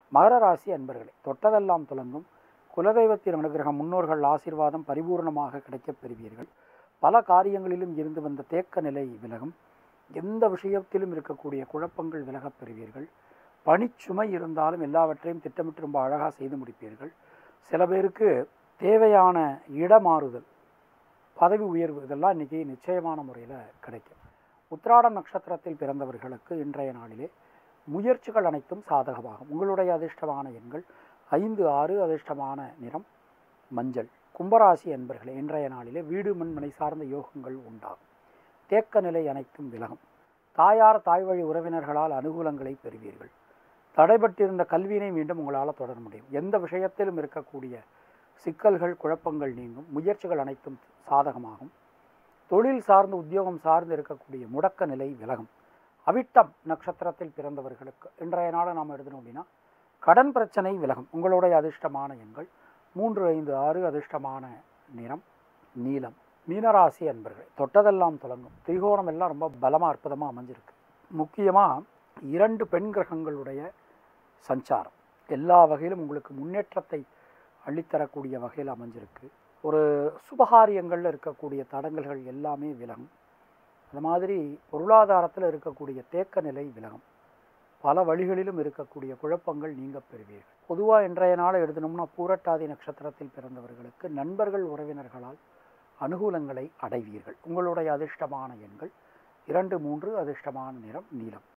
மகர ராசி அன்பர்களே தொட்டதெல்லாம் துலங்கும் குலதெய்வத்தின் அனுகிரகம் முன்னோர்கள் ஆசீர்வாதம் பரிபூர்ணமாக கிடைக்கப் பெறுவீர்கள் பல காரியங்களிலும் இருந்து வந்த தேக்க நிலை விலகும் எந்த விஷயத்திலும் இருக்கக்கூடிய குழப்பங்கள் விலகப் பெறுவீர்கள் பணிச்சுமை இருந்தாலும் எல்லாவற்றையும் திட்டமிட்டு ரொம்ப அழகாக செய்து முடிப்பீர்கள் சில பேருக்கு தேவையான இடமாறுதல் பதவி உயர்வு இதெல்லாம் இன்றைக்கி நிச்சயமான முறையில் கிடைக்கும் உத்திராடம் நட்சத்திரத்தில் பிறந்தவர்களுக்கு இன்றைய நாளிலே முயற்சிகள் அனைத்தும் சாதகமாகும் உங்களுடைய அதிர்ஷ்டமான எண்கள் ஐந்து ஆறு அதிர்ஷ்டமான நிறம் மஞ்சள் கும்பராசி என்பர்களே இன்றைய நாளிலே வீடு மண் மனை சார்ந்த யோகங்கள் உண்டாகும் தேக்க நிலை அனைத்தும் விலகும் தாயார் தாய்வழி உறவினர்களால் அனுகூலங்களை பெறுவீர்கள் தடைபட்டிருந்த கல்வியினை மீண்டும் உங்களால் தொடர முடியும் எந்த விஷயத்திலும் இருக்கக்கூடிய சிக்கல்கள் குழப்பங்கள் நீங்கும் முயற்சிகள் அனைத்தும் சாதகமாகும் தொழில் சார்ந்து உத்தியோகம் சார்ந்து இருக்கக்கூடிய முடக்க நிலை விலகும் அவிட்டம் நட்சத்திரத்தில் பிறந்தவர்களுக்கு இன்றைய நாளை நாம் எடுத்தோம் அப்படின்னா கடன் பிரச்சனை விலகும் உங்களுடைய அதிர்ஷ்டமான எண்கள் மூன்று ஐந்து ஆறு அதிர்ஷ்டமான நிறம் நீலம் மீனராசி அன்பர்கள் தொட்டதெல்லாம் தொடங்கும் திரிகோணம் எல்லாம் ரொம்ப பலமாக அற்புதமாக அமைஞ்சிருக்கு முக்கியமாக இரண்டு பெண் கிரகங்களுடைய சஞ்சாரம் எல்லா வகையிலும் உங்களுக்கு முன்னேற்றத்தை அள்ளித்தரக்கூடிய வகையில் அமைஞ்சிருக்கு ஒரு சுபகாரியங்களில் இருக்கக்கூடிய தடங்கல்கள் எல்லாமே விலகும் அது மாதிரி பொருளாதாரத்தில் இருக்கக்கூடிய தேக்க நிலை விலகும் பல வழிகளிலும் இருக்கக்கூடிய குழப்பங்கள் நீங்க பெறுவீர்கள் பொதுவாக இன்றைய நாளை எழுதணும்னா பூரட்டாதி நட்சத்திரத்தில் பிறந்தவர்களுக்கு நண்பர்கள் உறவினர்களால் அனுகூலங்களை அடைவீர்கள் உங்களுடைய அதிர்ஷ்டமான எண்கள் இரண்டு மூன்று அதிர்ஷ்டமான நிறம் நீலம்